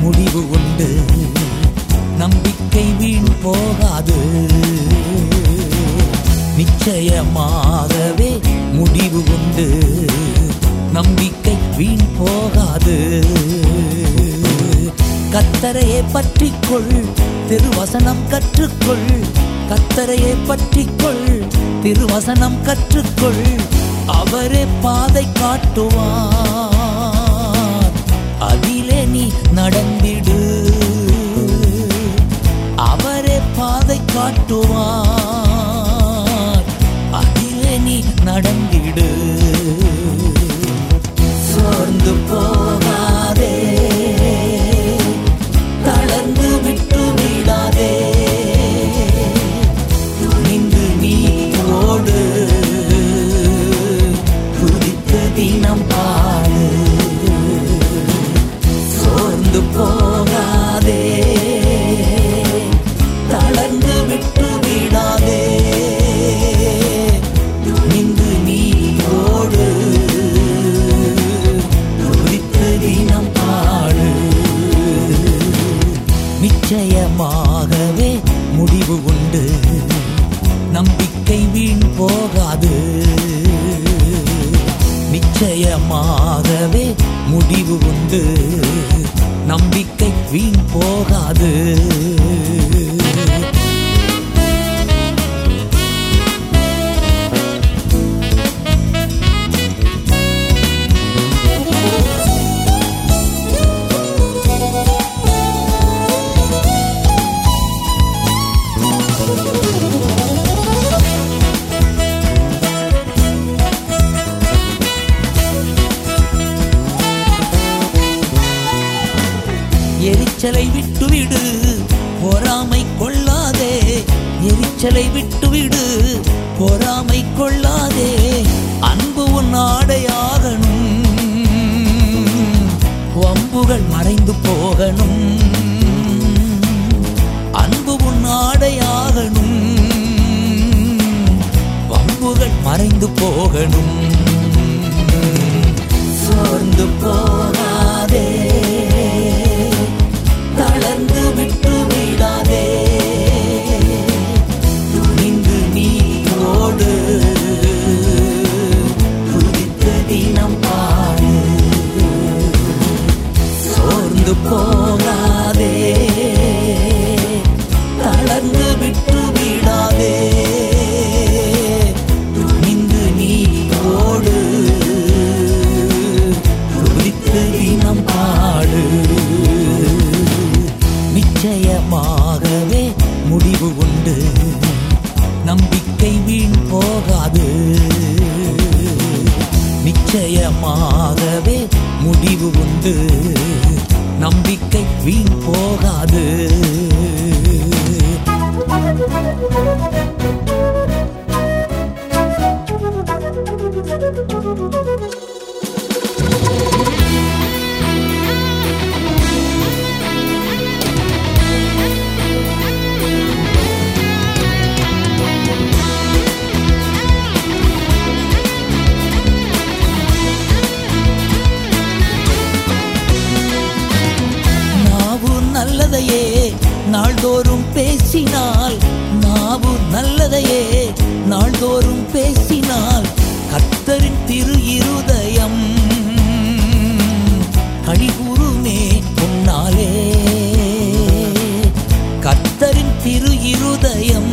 முடிவு உண்டு நம்பிக்கை வீண் போகாது நிச்சயமாகவே முடிவு உண்டு நம்பிக்கை வீண் போகாது கத்தரையே பற்றிக்கொள் திருவசனம் கற்றுக்கொள் கத்தரையே பற்றிக்கொள் திருவசனம் கற்றுக்கொள் அவரே பாதை காட்டுவார் அதிலே நீ நடந்திடு அவரே பாதை காட்டுவார் அதிலே நீ நடந்திடு சோர்ந்து போகாதே தளர்ந்து விட்டு விடாதே துணிந்து நீ ஓடு துதித்து தினம் பாடு சோர்ந்து போகாதே தளர்ந்து விட்டு விடாதே துணிந்து நீ ஓடு துதித்து தினம் பாடு நிச்சயமாகவே முடிவு உண்டு நம்பிக்கை வீண் போகாது நிச்சயமாகவே முடிவு உண்டு நம்பிக்கை வீண் போகாது எரிச்சலை விட்டுவிடு பொறாமை கொள்ளாதே எரிச்சலை விட்டுவிடு பொறாமை கொள்ளாதே அன்பு உன் ஆடையாகணும் வம்புகள் மறைந்து போகணும் அன்பு உன் ஆடையாகணும் வம்புகள் மறைந்து போகணும் சோர்ந்து போகாதே தளர்ந்து விட்டு விடாதே துணிந்து நீ ஓடு துதித்து தினம் பாடு சோர்ந்து போகாதே தளர்ந்து விட்டு விடாதே துணிந்து நீ ஓடு துதித்து தினம் பாடு நிச்சயமாகவே முடிவு உண்டு நம்பிக்கை வீண் போகாது நிச்சயமாகவே முடிவு உண்டு நம்பிக்கை வீண் போகாது நாவு நல்லதையே நாள்தோறும் பேசினால் நாவு நல்லதையே நாள்தோறும் பேசினால் கர்த்தரின் திரு இருதயம் கழிகூறுமே உன்னாலே கர்த்தரின் திரு இருதயம்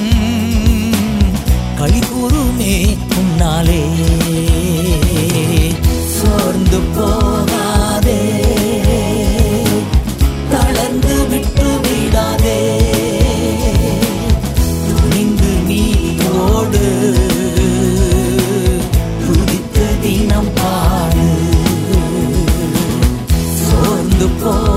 கழிகூறுமே உன்னாலே சோர்ந்து போகாதே தளர்ந்து விட்டு விடாதே துணிந்து நீ ஓடு துதித்து தினம் பாடு சோர்ந்து போ